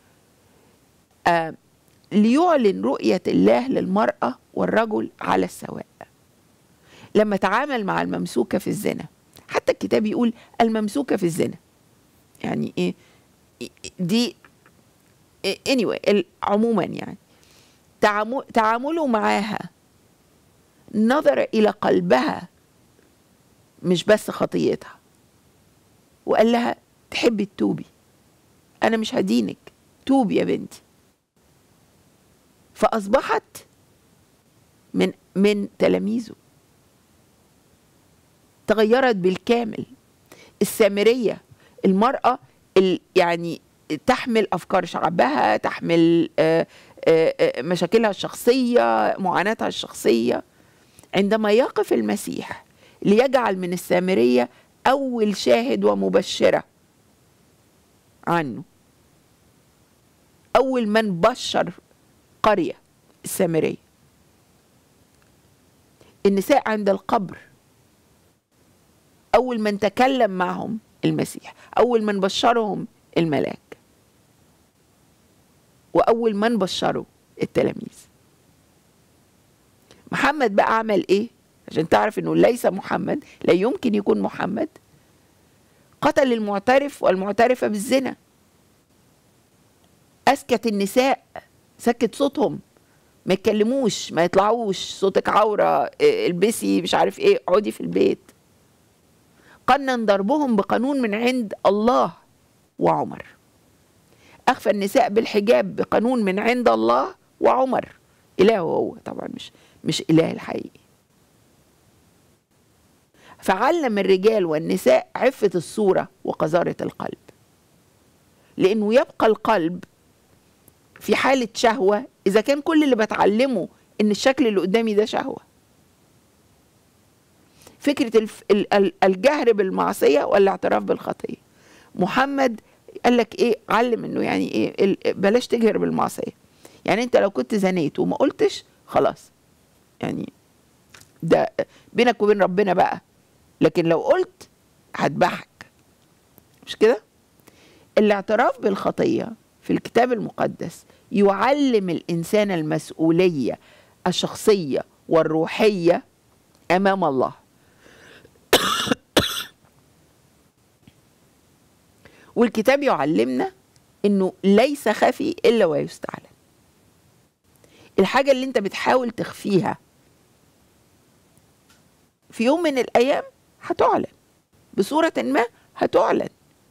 آه ليعلن رؤية الله للمرأة والرجل على السواء لما تعامل مع الممسوكة في الزنا حتى الكتاب يقول الممسوكة في الزنا يعني ايه دي anyway ال- عموما يعني تعامل تعامله معاها نظر إلى قلبها مش بس خطيتها وقال لها تحبي تتوبي أنا مش هدينك توبي يا بنتي فأصبحت من من تلاميذه تغيرت بالكامل السامرية المرأة ال- يعني تحمل أفكار شعبها تحمل آه، آه، آه، مشاكلها الشخصية معاناتها الشخصية عندما يقف المسيح ليجعل من السامرية أول شاهد ومبشرة عنه أول من بشر قرية السامرية النساء عند القبر أول من تكلم معهم المسيح أول من بشرهم الملاك وأول من بشروا التلاميذ محمد بقى عمل إيه عشان تعرف إنه ليس محمد لا يمكن يكون محمد قتل المعترف والمعترفة بالزنا أسكت النساء سكت صوتهم ما يتكلموش ما يطلعوش صوتك عورة إيه، البسي مش عارف ايه اقعدي في البيت قنن ضربهم بقانون من عند الله وعمر أخفى النساء بالحجاب بقانون من عند الله وعمر إله هو طبعا مش مش إله الحقيقي فعلم الرجال والنساء عفة الصورة وقذارة القلب لأنه يبقى القلب في حالة شهوة إذا كان كل اللي بتعلمه إن الشكل اللي قدامي ده شهوة فكرة الف... ال- ال- الجهر بالمعصية والاعتراف بالخطية محمد قال لك ايه علم انه يعني ايه ال- بلاش تجهر بالمعصية يعني انت لو كنت زنيت وما قلتش خلاص يعني ده بينك وبين ربنا بقى لكن لو قلت هتبحك مش كده الاعتراف بالخطية في الكتاب المقدس يعلم الإنسان المسؤولية الشخصية والروحية أمام الله والكتاب يعلمنا انه ليس خفي الا ويستعلن الحاجة اللي انت بتحاول تخفيها في يوم من الايام هتعلن بصورة ما هتعلن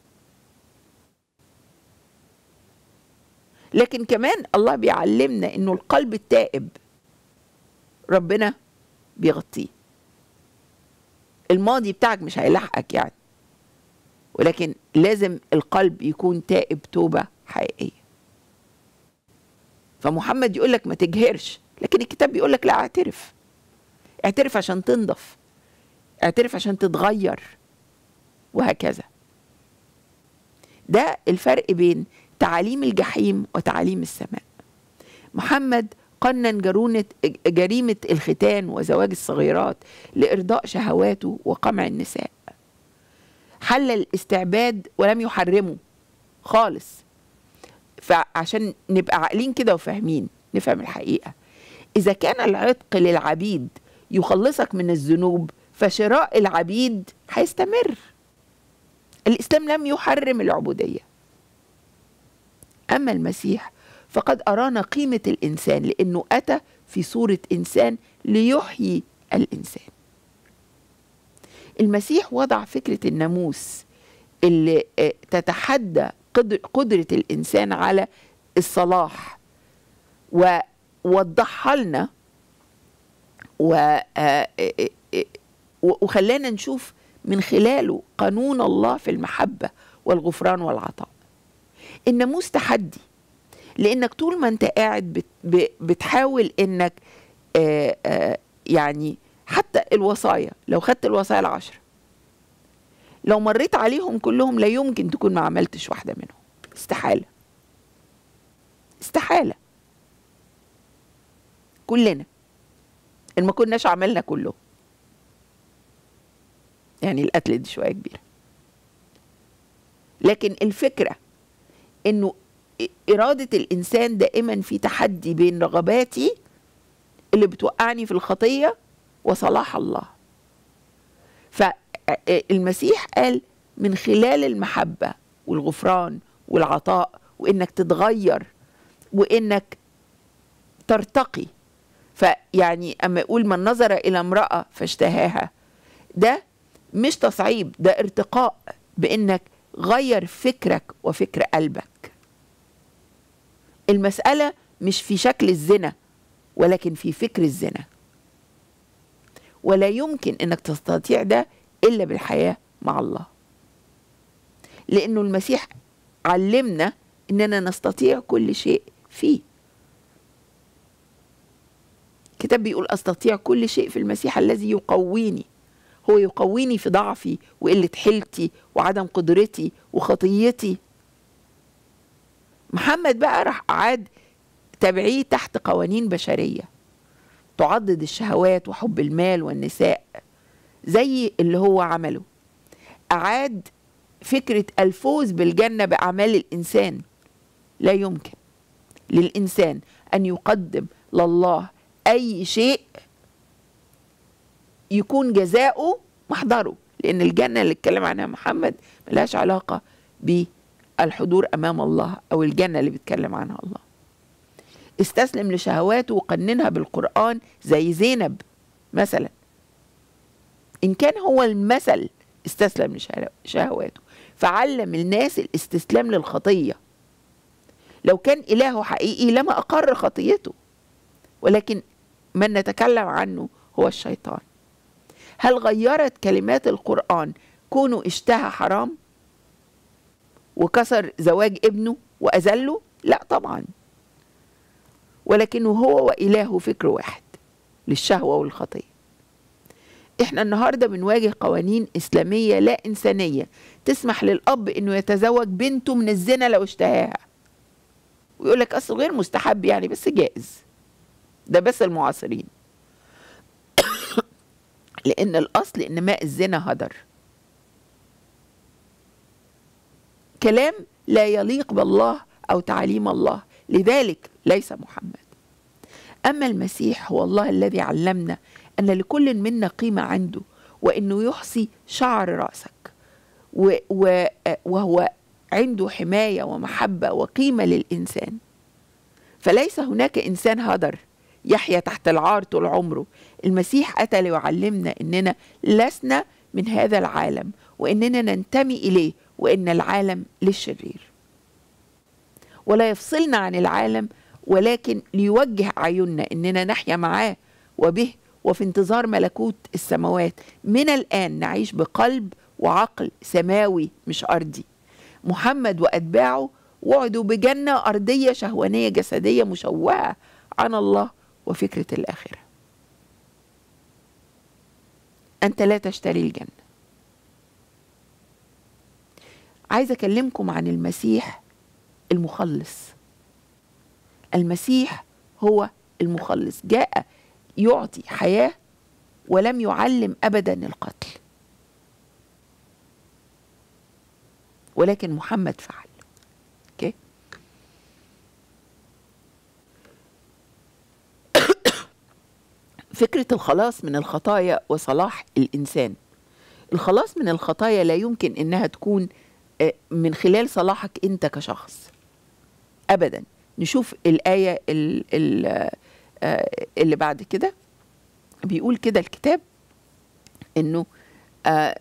لكن كمان الله بيعلمنا انه القلب التائب ربنا بيغطيه الماضي بتاعك مش هيلحقك يعني ولكن لازم القلب يكون تائب توبة حقيقية فمحمد يقول لك ما تجهرش لكن الكتاب بيقول لك لا اعترف اعترف عشان تنضف اعترف عشان تتغير وهكذا ده الفرق بين تعاليم الجحيم وتعاليم السماء محمد قنن جرونة جريمة الختان وزواج الصغيرات لإرضاء شهواته وقمع النساء حل الاستعباد ولم يحرمه خالص فعشان نبقى عاقلين كده وفاهمين نفهم الحقيقة إذا كان العتق للعبيد يخلصك من الذنوب فشراء العبيد هيستمر الإسلام لم يحرم العبودية أما المسيح فقد أرانا قيمة الإنسان لأنه أتى في صورة إنسان ليحيي الإنسان المسيح وضع فكرة الناموس اللي تتحدى قدرة الإنسان على الصلاح ووضحها لنا وخلانا نشوف من خلاله قانون الله في المحبة والغفران والعطاء الناموس تحدي لانك طول ما انت قاعد بتحاول انك آآ آآ يعني حتى الوصايا لو خدت الوصايا العشرة لو مريت عليهم كلهم لا يمكن تكون ما عملتش واحدة منهم استحالة استحالة كلنا إن ما كناش عملنا كله يعني القتل دي شوية كبيرة لكن الفكرة إنه إرادة الإنسان دائما في تحدي بين رغباتي اللي بتوقعني في الخطية وصلاح الله فالمسيح قال من خلال المحبة والغفران والعطاء وإنك تتغير وإنك ترتقي فيعني أما يقول من نظر إلى امرأة فاشتهاها ده مش تصعيب ده ارتقاء بإنك غير فكرك وفكر قلبك المسألة مش في شكل الزنا ولكن في فكر الزنا ولا يمكن انك تستطيع ده الا بالحياة مع الله لانه المسيح علمنا اننا نستطيع كل شيء فيه الكتاب بيقول استطيع كل شيء في المسيح الذي يقويني هو يقويني في ضعفي وقلة حيلتي وعدم قدرتي وخطيتي محمد بقى راح أعاد تبعيه تحت قوانين بشرية تعضد الشهوات وحب المال والنساء زي اللي هو عمله أعاد فكرة الفوز بالجنة بأعمال الإنسان لا يمكن للإنسان أن يقدم لله أي شيء يكون جزاؤه محضره لأن الجنة اللي اتكلم عنها محمد ملهاش علاقة بالحضور أمام الله أو الجنة اللي بيتكلم عنها الله استسلم لشهواته وقننها بالقرآن زي زينب مثلا إن كان هو المثل استسلم لشهواته فعلم الناس الاستسلام للخطية لو كان إلهه حقيقي لما أقر خطيته ولكن من نتكلم عنه هو الشيطان هل غيرت كلمات القرآن كونه اشتهى حرام وكسر زواج ابنه وأذله لا طبعا ولكنه هو وإلهه فكر واحد للشهوة والخطية احنا النهارده بنواجه قوانين اسلاميه لا انسانيه تسمح للاب انه يتزوج بنته من الزنا لو اشتهاها ويقول لك اصل غير مستحب يعني بس جائز ده بس المعاصرين لان الاصل ان ماء الزنا هدر كلام لا يليق بالله او تعاليم الله لذلك ليس محمد اما المسيح هو الله الذي علمنا ان لكل منا قيمه عنده وانه يحصي شعر راسك و و وهو عنده حمايه ومحبه وقيمه للانسان فليس هناك انسان هدر يحيا تحت العار طول عمره المسيح اتى ليعلمنا اننا لسنا من هذا العالم واننا ننتمي اليه وان العالم للشرير ولا يفصلنا عن العالم ولكن ليوجه اعيننا اننا نحيا معاه وبه وفي انتظار ملكوت السماوات من الان نعيش بقلب وعقل سماوي مش ارضي محمد واتباعه وعدوا بجنه ارضيه شهوانيه جسديه مشوهه عن الله وفكره الاخره انت لا تشتري الجنه عايز اكلمكم عن المسيح المخلص المسيح هو المخلص جاء يعطي حياه ولم يعلم ابدا القتل ولكن محمد فعل اوكي فكره الخلاص من الخطايا وصلاح الانسان الخلاص من الخطايا لا يمكن انها تكون آه، من خلال صلاحك انت كشخص ابدا نشوف الايه ال- ال- آه، اللي بعد كده بيقول كده الكتاب انه آه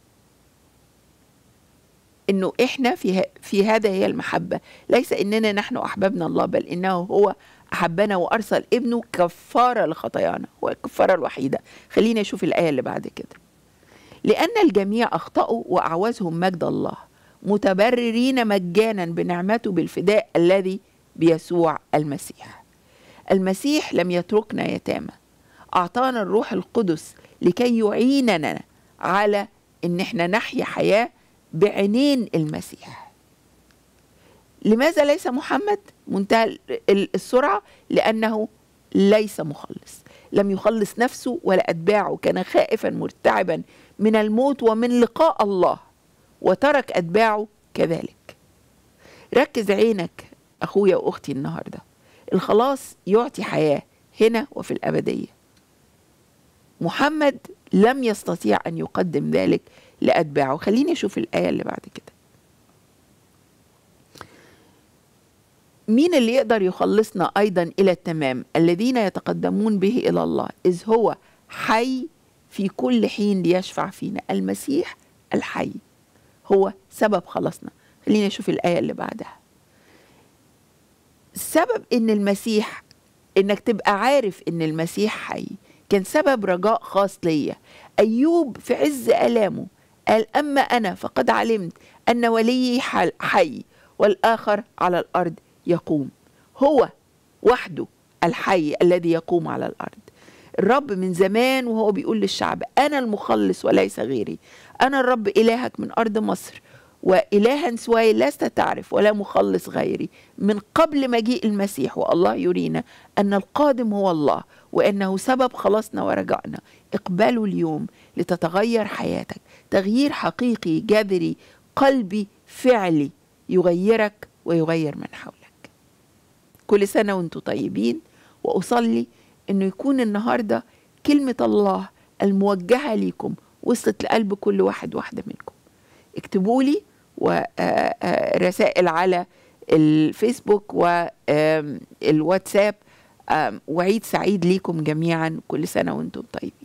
انه احنا في ه- في هذا هي المحبه ليس اننا نحن احببنا الله بل انه هو احبنا وارسل ابنه كفاره لخطايانا هو الكفاره الوحيده خلينا نشوف الايه اللي بعد كده لان الجميع اخطاوا واعوزهم مجد الله متبررين مجانا بنعمته بالفداء الذي بيسوع المسيح المسيح لم يتركنا يتامى اعطانا الروح القدس لكي يعيننا على ان احنا نحيا حياه بعينين المسيح لماذا ليس محمد منتهى ال- ال- السرعه لانه ليس مخلص لم يخلص نفسه ولا اتباعه كان خائفا مرتعبا من الموت ومن لقاء الله وترك اتباعه كذلك ركز عينك اخويا واختي النهارده الخلاص يعطي حياه هنا وفي الابديه محمد لم يستطيع ان يقدم ذلك لاتباعه خليني اشوف الايه اللي بعد كده مين اللي يقدر يخلصنا ايضا الى التمام الذين يتقدمون به الى الله اذ هو حي في كل حين ليشفع فينا المسيح الحي هو سبب خلاصنا خلينا نشوف الايه اللي بعدها سبب ان المسيح انك تبقى عارف ان المسيح حي كان سبب رجاء خاص ليا ايوب في عز الامه قال اما انا فقد علمت ان وليي حل- حي والاخر على الارض يقوم هو وحده الحي الذي يقوم على الارض الرب من زمان وهو بيقول للشعب انا المخلص وليس غيري انا الرب الهك من ارض مصر والها سواي لست تعرف ولا مخلص غيري من قبل مجيء المسيح والله يرينا ان القادم هو الله وانه سبب خلاصنا ورجائنا اقبلوا اليوم لتتغير حياتك تغيير حقيقي جذري قلبي فعلي يغيرك ويغير من حولك كل سنه وانتم طيبين واصلي انه يكون النهارده كلمه الله الموجهه ليكم وصلت لقلب كل واحد واحده منكم اكتبوا لي ورسائل على الفيسبوك والواتساب وعيد سعيد ليكم جميعا كل سنه وانتم طيبين